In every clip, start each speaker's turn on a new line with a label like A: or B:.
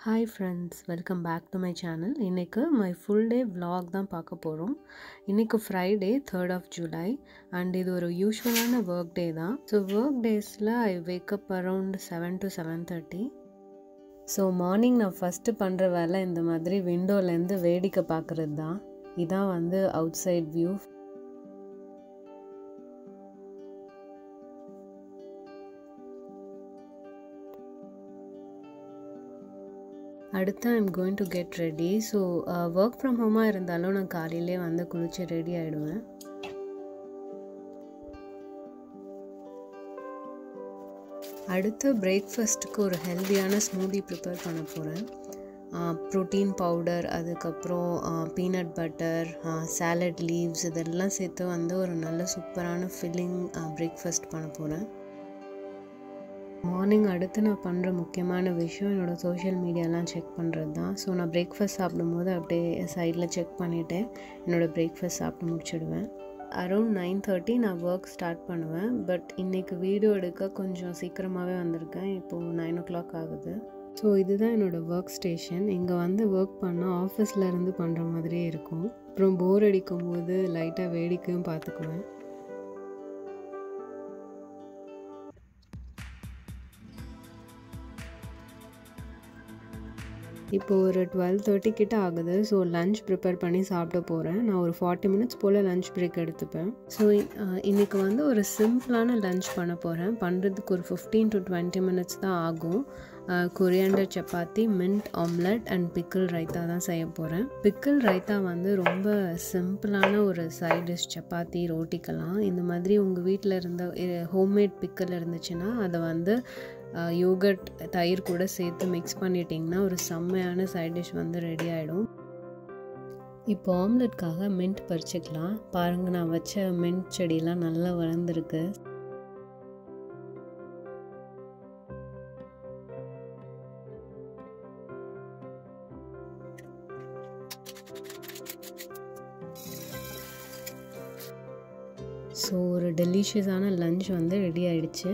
A: hi friends welcome back to my channel இன்றைக்கு my full day vlog தான் பார்க்க போகிறோம் இன்றைக்கு Friday third of July and இது ஒரு யூஸ்வலான ஒர்க் டே தான் ஸோ ஒர்க் டேஸில் I wake up around seven to seven thirty so morning நான் ஃபஸ்ட்டு பண்ணுற வேலை இந்த மாதிரி விண்டோலேருந்து வேடிக்கை பார்க்குறது தான் இதான் வந்து அவுட் சைட் வியூ அடுத்து I'm going to get ready so work from ஹோமாக இருந்தாலும் நான் காலையிலே வந்து குளிச்சு ரெடி ஆகிடுவேன் அடுத்து பிரேக்ஃபாஸ்ட்டுக்கு ஒரு ஹெல்த்தியான ஸ்மூதி ப்ரிப்பேர் பண்ண போகிறேன் ப்ரோட்டீன் பவுடர் அதுக்கப்புறம் பீனட் பட்டர் சாலட் லீவ்ஸ் இதெல்லாம் சேர்த்து வந்து ஒரு நல்ல சூப்பரான ஃபில்லிங் பிரேக்ஃபாஸ்ட் பண்ண போகிறேன் மார்னிங் அடுத்து நான் பண்ணுற முக்கியமான விஷயம் என்னோடய சோஷியல் மீடியாலாம் செக் பண்ணுறது தான் ஸோ நான் பிரேக்ஃபாஸ்ட் சாப்பிடும்போது அப்படியே சைடில் செக் பண்ணிவிட்டு என்னோடய பிரேக்ஃபாஸ்ட் சாப்பிட்டு முடிச்சிடுவேன் அரௌண்ட் நைன் தேர்ட்டி நான் ஒர்க் ஸ்டார்ட் பண்ணுவேன் பட் இன்றைக்கி வீடியோ எடுக்க கொஞ்சம் சீக்கிரமாகவே வந்திருக்கேன் இப்போது நைன் ஓ கிளாக் ஆகுது ஸோ இதுதான் என்னோடய ஒர்க் ஸ்டேஷன் இங்கே வந்து ஒர்க் பண்ணால் ஆஃபீஸில் இருந்து பண்ணுற மாதிரியே இருக்கும் அப்புறம் போர் அடிக்கும் போது லைட்டாக வேடிக்கையும் பார்த்துக்குவேன் இப்போ ஒரு டுவெல் தேர்ட்டி கிட்ட ஆகுது ஸோ லஞ்ச் ப்ரிப்பேர் பண்ணி சாப்பிட போகிறேன் நான் ஒரு ஃபார்ட்டி மினிட்ஸ் போல் லஞ்ச் பிரேக் எடுத்துப்பேன் ஸோ இன்றைக்கி வந்து ஒரு சிம்பிளான லஞ்ச் பண்ண போகிறேன் பண்ணுறதுக்கு ஒரு ஃபிஃப்டீன் டு டுவெண்ட்டி மினிட்ஸ் தான் ஆகும் coriander chapati mint omelette and pickle raita தான் செய்ய போகிறேன் பிக்கிள் ரைத்தா வந்து ரொம்ப சிம்பிளான ஒரு சைட் டிஷ் சப்பாத்தி ரோட்டிக்கெல்லாம் இந்த மாதிரி உங்கள் வீட்டில் இருந்த ஹோம்மேட் பிக்கிள் இருந்துச்சுன்னா அதை வந்து யோகட் தயிர் கூட சேர்த்து மிக்ஸ் பண்ணிட்டிங்கன்னா ஒரு செம்மையான சைட் டிஷ் வந்து ரெடி ஆகிடும் இப்போ ஆம்லெட்காக மின்ட் பறிச்சுக்கலாம் பாருங்கள் நான் வச்ச மின்ட் செடியெலாம் நல்லா வளர்ந்துருக்கு ஸோ ஒரு டெலிஷியஸான லஞ்ச் வந்து ரெடி ஆயிடுச்சு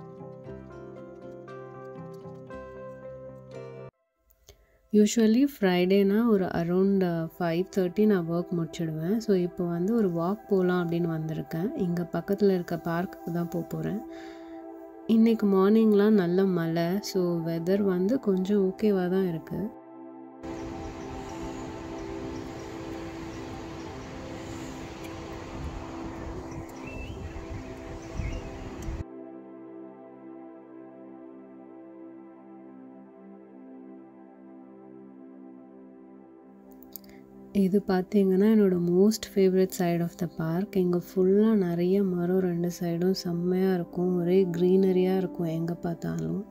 A: யூஸ்வலி ஃப்ரைடேனா ஒரு அரௌண்ட் ஃபைவ் தேர்ட்டி நான் ஒர்க் முடிச்சிடுவேன் ஸோ இப்போ வந்து ஒரு வாக் போகலாம் அப்படின்னு வந்திருக்கேன் இங்கே பக்கத்தில் இருக்க பார்க்குக்கு தான் போக போகிறேன் இன்றைக்கு மார்னிங்லாம் நல்ல மழை ஸோ வெதர் வந்து கொஞ்சம் ஓகேவாக தான் இருக்குது இது பார்த்தீங்கன்னா என்னோடய most favourite side of the park இங்கே ஃபுல்லாக நிறைய மரம் ரெண்டு சைடும் செம்மையாக இருக்கும் ஒரே க்ரீனரியாக இருக்கும் எங்கே பார்த்தாலும்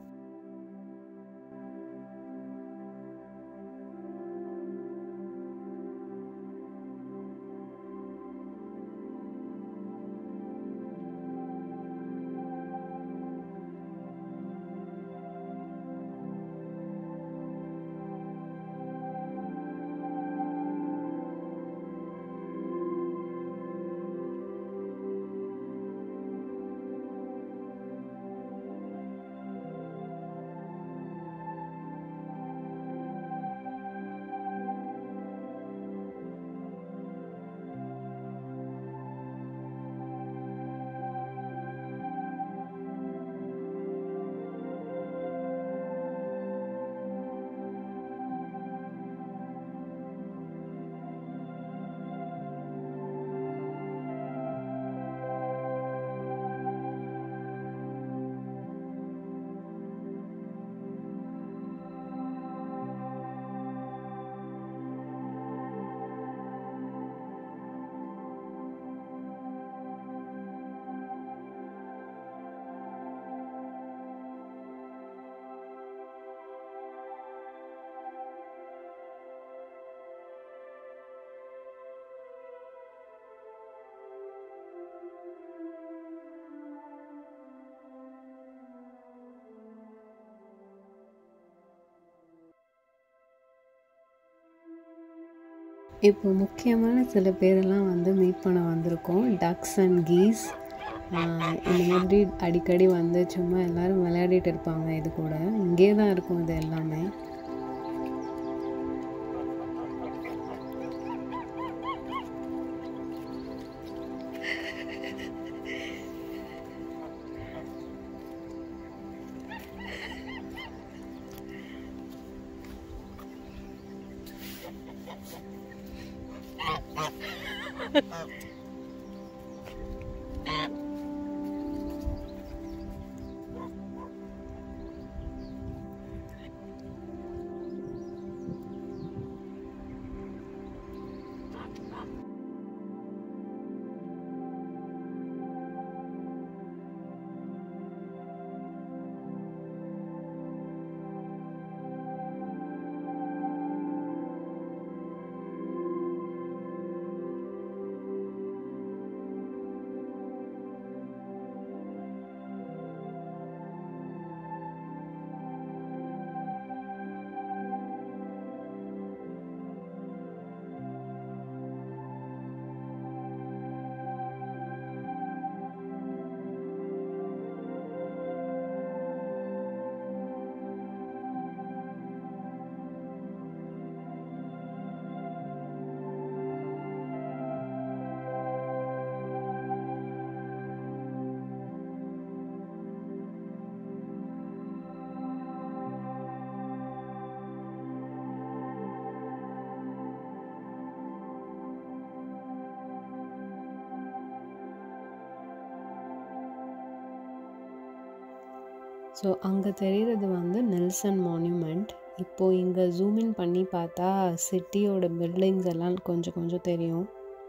A: இப்போ முக்கியமான சில பேரெல்லாம் வந்து மீட் பண்ண வந்திருக்கோம் டக்ஸ் அண்ட் கீஸ் இந்த மாதிரி அடிக்கடி வந்து சும்மா எல்லோரும் விளையாடிட்டு இருப்பாங்க இது கூட இங்கே தான் இருக்கும் இது எல்லாமே ஸோ அங்கே தெரிகிறது வந்து நெல்சன் மான்யூமெண்ட் இப்போது இங்கே ஜூமின் பண்ணி பார்த்தா சிட்டியோட பில்டிங்ஸ் எல்லாம் கொஞ்சம் கொஞ்சம் தெரியும்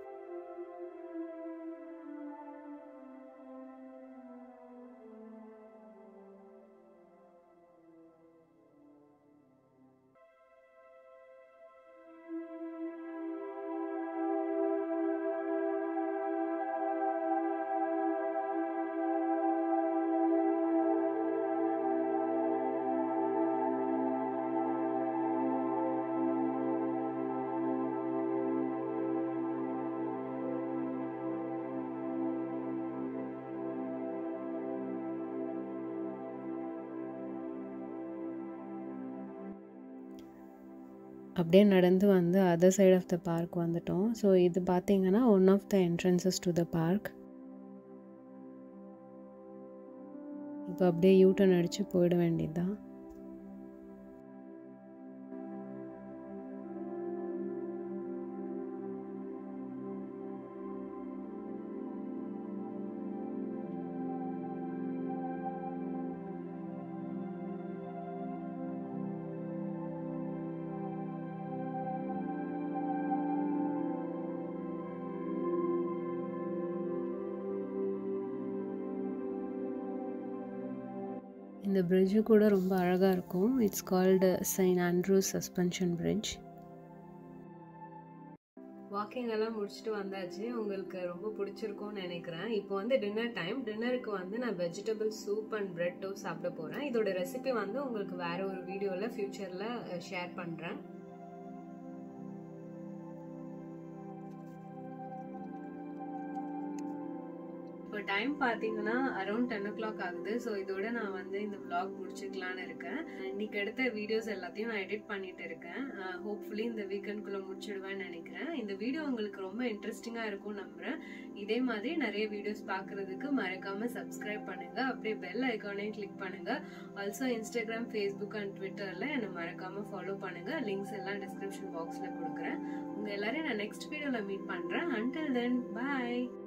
A: அப்படியே நடந்து வந்து other side of the park வந்துட்டோம் ஸோ இது பார்த்தீங்கன்னா one of the entrances to the park இப்போ அப்படியே யூட்டன் அடித்து போயிட வேண்டியது தான் இந்த பிரிட்ஜு கூட ரொம்ப அழகாக இருக்கும் it's called Saint Andrews suspension bridge walking எல்லாம் முடிச்சுட்டு வந்தாச்சு உங்களுக்கு ரொம்ப பிடிச்சிருக்கும்னு நினைக்கிறேன் இப்போ வந்து டின்னர் டைம் டின்னருக்கு வந்து நான் vegetable soup and bread toast சாப்பிட போகிறேன் இதோட ரெசிபி வந்து உங்களுக்கு வேற ஒரு வீடியோவில் ஃப்யூச்சரில் ஷேர் பண்ணுறேன் இப்போ டைம் பார்த்தீங்கன்னா அரௌண்ட் டென் ஓ கிளாக் ஆகுது ஸோ இதோட நான் வந்து இந்த vlog முடிச்சுக்கலான்னு இருக்கேன் இன்னைக்கு எடுத்த வீடியோஸ் எல்லாத்தையும் நான் எடிட் பண்ணிட்டு இருக்கேன் ஹோப்ஃபுல்லி இந்த வீக்கெண்ட்குள்ளே முடிச்சிடுவேன்னு நினைக்கிறேன் இந்த வீடியோ உங்களுக்கு ரொம்ப இன்ட்ரெஸ்டிங்காக இருக்கும் நம்புறேன் இதே மாதிரி நிறைய வீடியோஸ் பார்க்கறதுக்கு மறக்காம சப்ஸ்கிரைப் பண்ணுங்க அப்படியே பெல் ஐக்கானையும் கிளிக் பண்ணுங்க ஆல்சோ இன்ஸ்டாகிராம் ஃபேஸ்புக் அண்ட் ட்விட்டர்ல என்னை மறக்காம ஃபாலோ பண்ணுங்க லிங்க்ஸ் எல்லாம் டிஸ்கிரிப்ஷன் பாக்ஸ்ல கொடுக்குறேன் உங்க எல்லாரையும் நான் நெக்ஸ்ட் வீடியோல மீட் பண்றேன் அன்டில் தென் பாய்